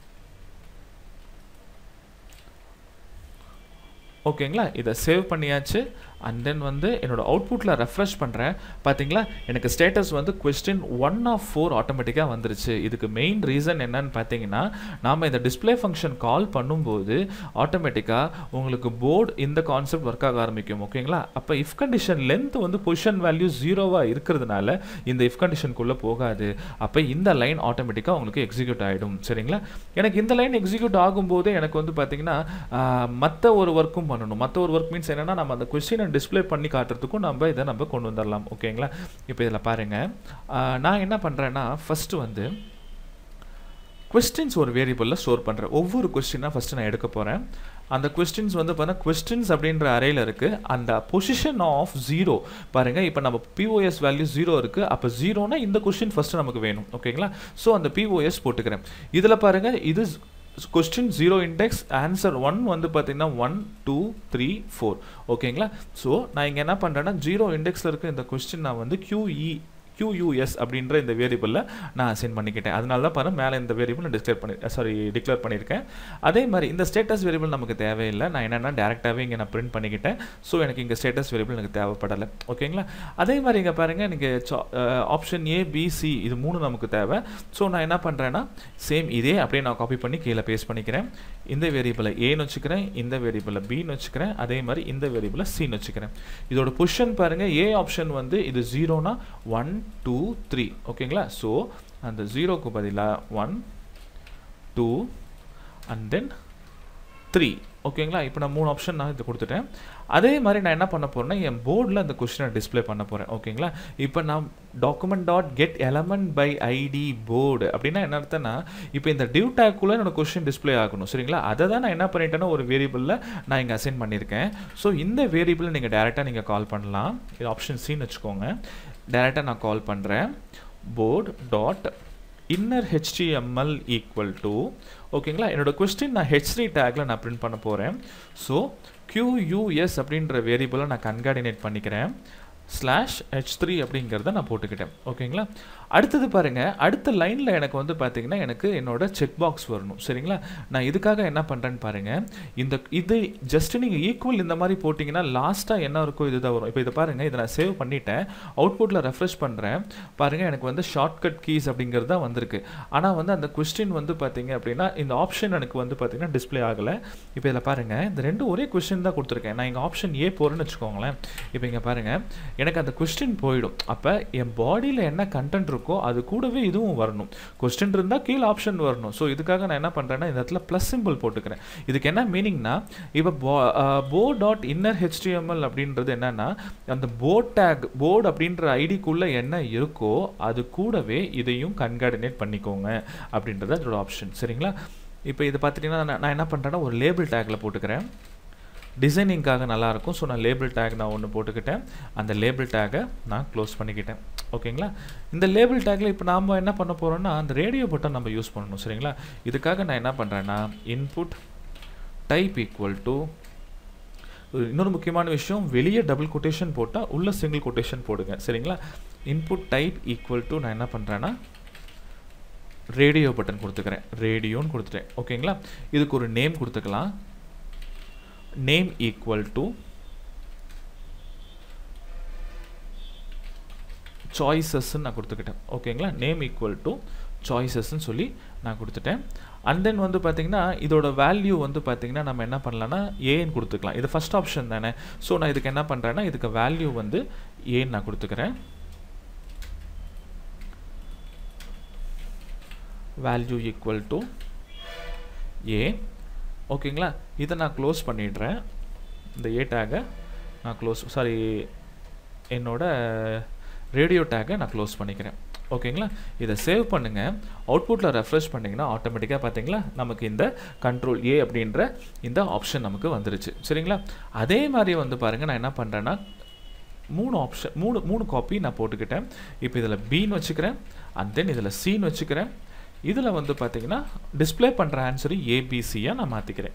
B: ஓகேங்களா இதை சேவ் பண்ணியாச்சு அண்ட் தென் வந்து என்னோட அவுட்புட்டில் ரெஃப்ரெஷ் பண்ணுறேன் பார்த்தீங்களா எனக்கு ஸ்டேட்டஸ் வந்து கொஸ்டின் ஒன் ஆஃப் ஃபோர் ஆட்டோமேட்டிக்காக வந்துருச்சு இதுக்கு மெயின் ரீசன் என்னன்னு பார்த்தீங்கன்னா நாம் இந்த டிஸ்பிளே ஃபங்க்ஷன் கால் பண்ணும்போது ஆட்டோமேட்டிக்காக உங்களுக்கு போர்டு இந்த கான்செப்ட் ஒர்க் ஆக ஆரம்பிக்கும் ஓகேங்களா அப்போ இஃப் கண்டிஷன் லென்த் வந்து பொசிஷன் வேல்யூ ஜீரோவாக இருக்கிறதுனால இந்த இஃப் கண்டிஷனுக்குள்ளே போகாது அப்போ இந்த லைன் ஆட்டோமேட்டிக்காக உங்களுக்கு எக்ஸிக்யூட் ஆகிடும் சரிங்களா எனக்கு இந்த லைன் எக்ஸிக்யூட் ஆகும்போது எனக்கு வந்து பார்த்தீங்கன்னா மற்ற ஒரு ஒர்க்கும் பண்ணணும் மற்ற ஒரு ஒர்க் மீன்ஸ் என்னென்னா நம்ம அந்த கொஸ்டினை டிஸ்பிளே பண்ணி காட்டுறதுக்கும் நம்ம இதை நம்ம கொண்டு வந்துடலாம் ஓகேங்களா இப்போ இதில் பாருங்கள் நான் என்ன பண்ணுறேன்னா ஃபஸ்ட்டு வந்து கொஸ்டின்ஸ் ஒரு வேரியபிளில் ஸ்டோர் பண்ணுறேன் ஒவ்வொரு கொஸ்டினாக ஃபஸ்ட்டு நான் எடுக்க போகிறேன் அந்த கொஸ்டின்ஸ் வந்து பார்த்தா கொஸ்டின்ஸ் அப்படின்ற அறையில் இருக்குது அந்த பொசிஷன் ஆஃப் ஜீரோ பாருங்கள் இப்போ நம்ம பிஓஎஸ் வேல்யூ ஜீரோ இருக்குது அப்போ ஜீரோனா இந்த கொஸ்டின் ஃபஸ்ட்டு நமக்கு வேணும் ஓகேங்களா ஸோ அந்த பிஓஎஸ் போட்டுக்கிறேன் இதில் பாருங்கள் இது question zero index answer one வந்து பார்த்தீங்கன்னா ஒன் டூ த்ரீ ஃபோர் ஓகேங்களா ஸோ நான் இங்கே என்ன பண்ணுறேன்னா ஜீரோ இண்டெக்ஸில் இருக்க இந்த கொஸ்டின் நான் வந்து கியூஇ QUS அப்படின்ற இந்த வேரியபிளில் நான் அசைன் பண்ணிக்கிட்டேன் அதனால தான் பாருங்கள் மேலே இந்த வேரியபிள் நான் டிஸ்கிளேர் பண்ணி சாரி டிக்ளேர் பண்ணியிருக்கேன் அதே மாதிரி இந்த ஸ்டேட்டஸ் வேரியபிள் நமக்கு தேவையில்லை நான் என்னென்னா டேரெக்டாகவே இங்கே நான் பிரிண்ட் பண்ணிக்கிட்டேன் ஸோ எனக்கு இங்கே ஸ்டேட்டஸ் வேரியபிள் எனக்கு தேவைப்படலை ஓகேங்களா அதே மாதிரி இங்கே பாருங்கள் நீங்கள் ஆப்ஷன் ஏ பிசி இது மூணு நமக்கு தேவை ஸோ நான் என்ன பண்ணுறேன்னா சேம் இதே அப்படியே நான் காப்பி பண்ணி கீழே பேஸ்ட் பண்ணிக்கிறேன் இந்த வேரியபிளை ஏன்னு வச்சுக்கிறேன் இந்த வேரியபிளை பின்னு வச்சுக்கிறேன் அதே மாதிரி இந்த வேரியபிளை சின்னு வச்சுக்கிறேன் இதோட பொசிஷன் பாருங்கள் ஏ ஆப்ஷன் வந்து இது ஜீரோனா ஒன் டூ த்ரீ ஓகேங்களா ஸோ அந்த ஜீரோக்கு பதிலாக one two and then three ஓகேங்களா இப்போ நான் மூணு ஆப்ஷன் நான் இது கொடுத்துட்டேன் அதே மாதிரி நான் என்ன பண்ண போகிறேன்னா என் போர்டில் அந்த கொஸ்டினை டிஸ்பிளே பண்ண போகிறேன் ஓகேங்களா இப்போ நான் document dot get element by ID board அப்படின்னா என்ன அர்த்தம்னா இப்போ இந்த டிவ் டேக்குள்ளே என்னோட கொஸ்டின் டிஸ்பிளே ஆகணும் சரிங்களா அதை தான் நான் என்ன பண்ணிட்டேன்னா ஒரு வேரியபிளில் நான் இங்கே அசைன் பண்ணியிருக்கேன் ஸோ இந்த வேரியபிளை நீங்கள் டேரெக்டாக நீங்கள் கால் பண்ணலாம் இது ஆப்ஷன் சின்னு வச்சுக்கோங்க டேரெக்டாக நான் கால் பண்ணுறேன் board dot inner HTML equal to ஓகேங்களா என்னோட கொஸ்டின் நான் ஹெச்3 டேக்கில் நான் பிரிண்ட் பண்ண போகிறேன் ஸோ QUS அப்படின்ற வேரியபிளை நான் கன்கார்டினேட் பண்ணிக்கிறேன் ஸ்லாஷ் ஹெச் த்ரீ அப்படிங்கிறத நான் போட்டுக்கிட்டேன் ஓகேங்களா அடுத்தது பாருங்கள் அடுத்த லைனில் எனக்கு வந்து பார்த்தீங்கன்னா எனக்கு என்னோட செக் பாக்ஸ் வரணும் சரிங்களா நான் இதுக்காக என்ன பண்ணுறேன்னு பாருங்கள் இந்த இது ஜஸ்ட் நீங்கள் ஈக்குவல் இந்த மாதிரி போட்டிங்கன்னா லாஸ்ட்டாக என்ன இருக்கோ இதுதான் வரும் இப்போ இதை பாருங்கள் இதை நான் சேவ் பண்ணிட்டேன் அவுட்புட்டில் ரெஃப்ரெஷ் பண்ணுறேன் பாருங்கள் எனக்கு வந்து ஷார்ட்கட் கீஸ் அப்படிங்கிறது தான் வந்திருக்கு ஆனால் வந்து அந்த கொஸ்டின் வந்து பார்த்தீங்க அப்படின்னா இந்த ஆப்ஷன் எனக்கு வந்து பார்த்தீங்கன்னா டிஸ்ப்ளே ஆகலை இப்போ இதில் பாருங்கள் இந்த ரெண்டும் ஒரே கொஸ்டின் தான் கொடுத்துருக்கேன் நான் இங்கே ஆப்ஷன் ஏ போகிறேன்னு வச்சுக்கோங்களேன் இப்போ இங்கே பாருங்கள் எனக்கு அந்த கொஸ்டின் போயிடும் அப்போ என் பாடியில் என்ன கண்டென்ட் இருக்கோ அது கூடவே இதுவும் வரணும் கொஸ்டின் இருந்தால் கீழே ஆப்ஷன் வரணும் ஸோ இதுக்காக நான் என்ன பண்ணுறேன்னா இந்த இடத்துல ப்ளஸ் சிம்பிள் போட்டுக்கிறேன் இதுக்கு என்ன மீனிங்னா இப்போ போ போ டாட் இன்னர் ஹெச்டிஎம்எல் அப்படின்றது என்னன்னா அந்த போர்ட் டேக் போர்டு அப்படின்ற ஐடிக்குள்ளே என்ன இருக்கோ அது கூடவே இதையும் கன்கார்டினேட் பண்ணிக்கோங்க அப்படின்றது அதோட ஆப்ஷன் சரிங்களா இப்போ இது பார்த்துட்டிங்கன்னா நான் நான் என்ன பண்ணுறேன்னா ஒரு லேபிள் டேக்கில் போட்டுக்கிறேன் டிசைனிங்காக நல்லாயிருக்கும் ஸோ நான் லேபிள் டேக் நான் ஒன்று போட்டுக்கிட்டேன் அந்த லேபிள் டேக்கை நான் க்ளோஸ் பண்ணிக்கிட்டேன் ஓகேங்களா இந்த லேபிள் டேக்கில் இப்போ நாம் என்ன பண்ண போகிறோம்னா அந்த ரேடியோ பட்டன் நம்ம யூஸ் பண்ணணும் சரிங்களா இதுக்காக நான் என்ன பண்ணுறேன்னா இன்புட் டைப் ஈக்குவல் டு இன்னொரு முக்கியமான விஷயம் வெளியே டபுள் கொட்டேஷன் போட்டால் உள்ள சிங்கிள் கொட்டேஷன் போடுங்க சரிங்களா இன்புட் டைப் ஈக்குவல் டு நான் என்ன பண்ணுறேன்னா ரேடியோ பட்டன் கொடுத்துக்கிறேன் ரேடியோன்னு கொடுத்துட்டேன் ஓகேங்களா இதுக்கு ஒரு நேம் கொடுத்துக்கலாம் நேம் ஈக்குவல் டு சாய்ஸஸ்ன்னு நான் கொடுத்துக்கிட்டேன் ஓகேங்களா நேம் ஈக்குவல் டு சாய்ஸஸ்ன்னு சொல்லி நான் கொடுத்துட்டேன் அண்ட் தென் வந்து பார்த்தீங்கன்னா இதோட வேல்யூ வந்து பார்த்தீங்கன்னா நம்ம என்ன பண்ணலாம்னா ஏன்னு கொடுத்துக்கலாம் இது ஃபஸ்ட் ஆப்ஷன் தானே ஸோ நான் இதுக்கு என்ன பண்ணுறேன்னா இதுக்கு வேல்யூ வந்து ஏன்னு நான் கொடுத்துக்கிறேன் வேல்யூ ஈக்குவல் டு ஏ ஓகேங்களா இதை நான் க்ளோஸ் பண்ணிடுறேன் இந்த ஏ டேகை நான் க்ளோஸ் சாரி என்னோட ரேடியோ டேக்கை நான் க்ளோஸ் பண்ணிக்கிறேன் ஓகேங்களா இதை சேவ் பண்ணுங்கள் அவுட்புட்டில் ரெஃப்ரெஷ் பண்ணிங்கன்னா ஆட்டோமேட்டிக்காக பார்த்தீங்களா நமக்கு இந்த கண்ட்ரோல் ஏ அப்படின்ற இந்த ஆப்ஷன் நமக்கு வந்துருச்சு சரிங்களா அதே மாதிரி வந்து பாருங்கள் நான் என்ன பண்ணுறேன்னா மூணு ஆப்ஷன் மூணு மூணு காப்பி நான் போட்டுக்கிட்டேன் இப்போ இதில் பின்னு வச்சுக்கிறேன் அண்ட் தென் இதில் சின்னு வச்சுக்கிறேன் இதில் வந்து பார்த்தீங்கன்னா டிஸ்பிளே பண்ணுற ஆன்சரு ஏபிசியாக நான் மாற்றிக்கிறேன்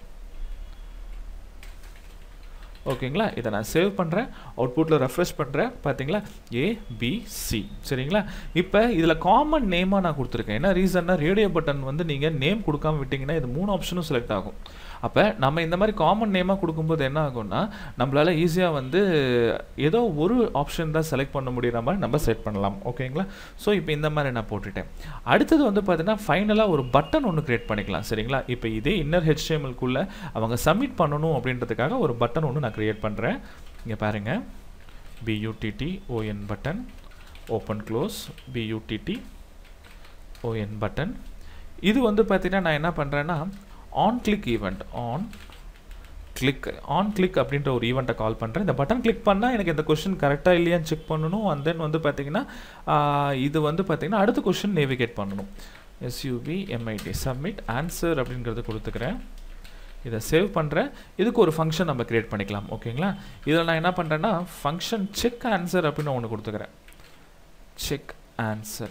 B: ஓகேங்களா இதை நான் சேவ் பண்ணுறேன் அவுட்புட்டில் ரெஃப்ரெஷ் பண்ணுறேன் பார்த்தீங்களா ஏபிசி சரிங்களா இப்போ இதில் காமன் நேமாக நான் கொடுத்துருக்கேன் என்ன ரீசன்னா ரேடியோ பட்டன் வந்து நீங்கள் நேம் கொடுக்காம விட்டிங்கன்னா இது மூணு ஆப்ஷனும் செலக்ட் ஆகும் அப்போ நம்ம இந்த மாதிரி காமன் நேமாக கொடுக்கும்போது என்ன ஆகும்னா நம்மளால் ஈஸியாக வந்து ஏதோ ஒரு ஆப்ஷன் தான் செலக்ட் பண்ண முடியுற மாதிரி நம்ம செட் பண்ணலாம் ஓகேங்களா ஸோ இப்போ இந்த மாதிரி நான் போட்டுட்டேன் அடுத்தது வந்து பார்த்தீங்கன்னா ஃபைனலாக ஒரு பட்டன் ஒன்று க்ரியேட் பண்ணிக்கலாம் சரிங்களா இப்போ இதே இன்னர் ஹெச்டிஎம்எல்குள்ளே அவங்க சப்மிட் பண்ணணும் அப்படின்றதுக்காக ஒரு பட்டன் ஒன்று நான் க்ரியேட் பண்ணுறேன் இங்கே பாருங்கள் B U T T O N button open close B U T T O N button இது வந்து பார்த்தீங்கன்னா நான் என்ன பண்ணுறேன்னா on click event on click on click அப்படின்ற ஒரு ஈவெண்ட்டை கால் பண்ணுறேன் இந்த பட்டன் கிளிக் பண்ணால் எனக்கு இந்த கொஷின் கரெக்டாக இல்லையான்னு செக் பண்ணணும் அண்ட் தென் வந்து பார்த்தீங்கன்னா இது வந்து பார்த்தீங்கன்னா அடுத்த கொஷின் நேவிகேட் பண்ணணும் எஸ்யூவி எம்ஐடி சப்மிட் ஆன்சர் அப்படிங்கிறத கொடுத்துக்கிறேன் இதை சேவ் பண்ணுறேன் இதுக்கு ஒரு ஃபங்க்ஷன் நம்ம க்ரியேட் பண்ணிக்கலாம் ஓகேங்களா இதில் நான் என்ன பண்ணுறேன்னா ஃபங்க்ஷன் செக் ஆன்சர் அப்படின்னு ஒன்று கொடுத்துக்கிறேன் செக் ஆன்சர்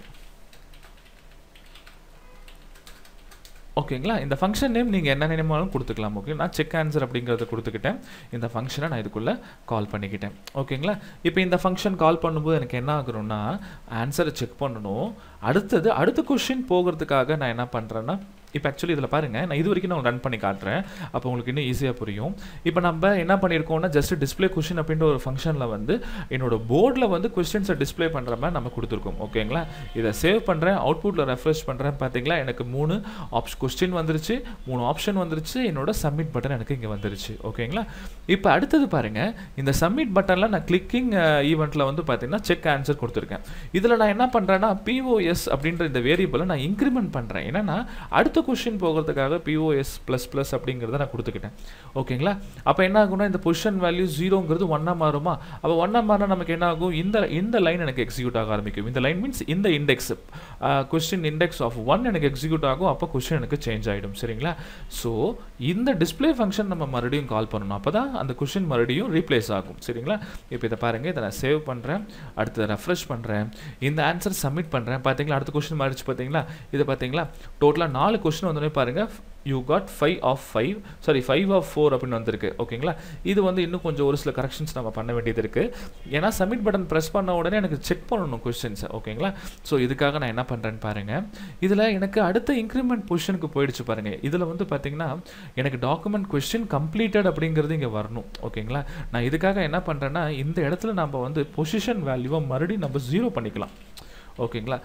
B: ஓகேங்களா இந்த ஃபங்க்ஷன் நேம் நீங்கள் என்ன நேமாலும் கொடுத்துக்கலாம் ஓகே நான் செக் ஆன்சர் அப்படிங்கிறத கொடுத்துக்கிட்டேன் இந்த ஃபங்க்ஷனை நான் இதுக்குள்ளே கால் பண்ணிக்கிட்டேன் ஓகேங்களா இப்போ இந்த ஃபங்க்ஷன் கால் பண்ணும்போது எனக்கு என்ன ஆகுறோம்னா ஆன்சரை செக் பண்ணணும் அடுத்தது அடுத்த கொஷின் போகிறதுக்காக நான் என்ன பண்ணுறேன்னா இப்போ ஆக்சுவலி இதில் பாருங்கள் நான் இது வரைக்கும் நான் ரன் பண்ணி காட்டுறேன் அப்போ உங்களுக்கு இன்னும் ஈஸியாக புரியும் இப்போ நம்ம என்ன பண்ணியிருக்கோம்னா ஜஸ்ட் டிஸ்பிளே கொஷின் அப்படின்ற ஒரு ஃபங்க்ஷனில் வந்து என்னோட போர்டில் வந்து கொஸ்டின்ஸை டிஸ்பிளே பண்ணுற மாதிரி நம்ம கொடுத்துருக்கோம் ஓகேங்களா இதை சேவ் பண்ணுறேன் அவுட்புட்டில் ரெஃப்ரெஷ் பண்ணுறேன் பார்த்தீங்களா எனக்கு மூணு ஆப்ஷன் கொஸ்டின் வந்துருச்சு மூணு ஆப்ஷன் வந்துருச்சு என்னோட சப்மிட் பட்டன் எனக்கு இங்கே வந்துருச்சு ஓகேங்களா இப்போ அடுத்தது பாருங்கள் இந்த சப்மிட் பட்டனில் நான் கிளிக்கிங் ஈவெண்ட்டில் வந்து பார்த்தீங்கன்னா செக் ஆன்சர் கொடுத்துருக்கேன் இதில் நான் என்ன பண்ணுறேன்னா பிஓஎஸ் அப்படின்ற இந்த வேரியபிளை நான் இன்க்ரிமெண்ட் பண்ணுறேன் என்னன்னா அடுத்த கொஷின் போகிறதுக்காக பிஓஎஸ் ப்ளஸ் ப்ளஸ் அப்படிங்கிறத நான் கொடுத்துக்கிட்டேன் ஓகேங்களா அப்போ என்ன ஆகும்னா இந்த பொசிஷன் வேல்யூ ஜீரோங்கிறது ஒன்னாக மாறுமா அப்போ ஒன்னாக மாறினா நமக்கு என்ன ஆகும் இந்த இந்த லைன் எனக்கு எக்ஸிக்யூட் ஆக ஆரம்பிக்கும் இந்த லைன் மீன்ஸ் இந்த index question index of one எனக்கு எக்ஸிக்யூட் ஆகும் அப்போ கொஸ்டின் எனக்கு சேஞ்ச் ஆகிடும் சரிங்களா ஸோ இந்த டிஸ்பிளே ஃபங்க்ஷன் நம்ம மறுபடியும் கால் பண்ணணும் அப்போ தான் அந்த கொஷின் மறுபடியும் ரீப்ளேஸ் ஆகும் சரிங்களா இப்போ இதை பாருங்கள் இதை நான் சேவ் பண்ணுறேன் அடுத்து ரெஃப்ரெஷ் பண்ணுறேன் இந்த ஆன்சர் சப்மிட் பண்ணுறேன் பார்த்தீங்களா அடுத்த கொஸ்டின் மாறிச்சு பார்த்தீங்களா இது பார்த்தீங்களா டோட்டலாக நாலு கொஸ்டின் வந்தோடனே பாருங்கள் you got five of five sorry five of four அப்படின்னு வந்திருக்கு ஓகேங்களா இது வந்து இன்னும் கொஞ்சம் ஒரு சில கரெக்ஷன்ஸ் நம்ம பண்ண வேண்டியது இருக்குது ஏன்னா சப்மிட் பட்டன் ப்ரெஸ் பண்ண உடனே எனக்கு செக் பண்ணணும் கொஸ்டின்ஸை ஓகேங்களா ஸோ இதுக்காக நான் என்ன பண்ணுறேன்னு பாருங்கள் இதில் எனக்கு அடுத்த இன்க்ரிமெண்ட் பொசிஷனுக்கு போயிடுச்சு பாருங்கள் இதில் வந்து பார்த்தீங்கன்னா எனக்கு டாக்குமெண்ட் கொஸ்டின் கம்ப்ளீட்டட் அப்படிங்கிறது இங்கே வரணும் ஓகேங்களா நான் இதுக்காக என்ன பண்ணுறேன்னா இந்த இடத்துல நம்ம வந்து பொசிஷன் வேல்யூவை மறுபடியும் நம்ம ஜீரோ பண்ணிக்கலாம் ஓகேங்களா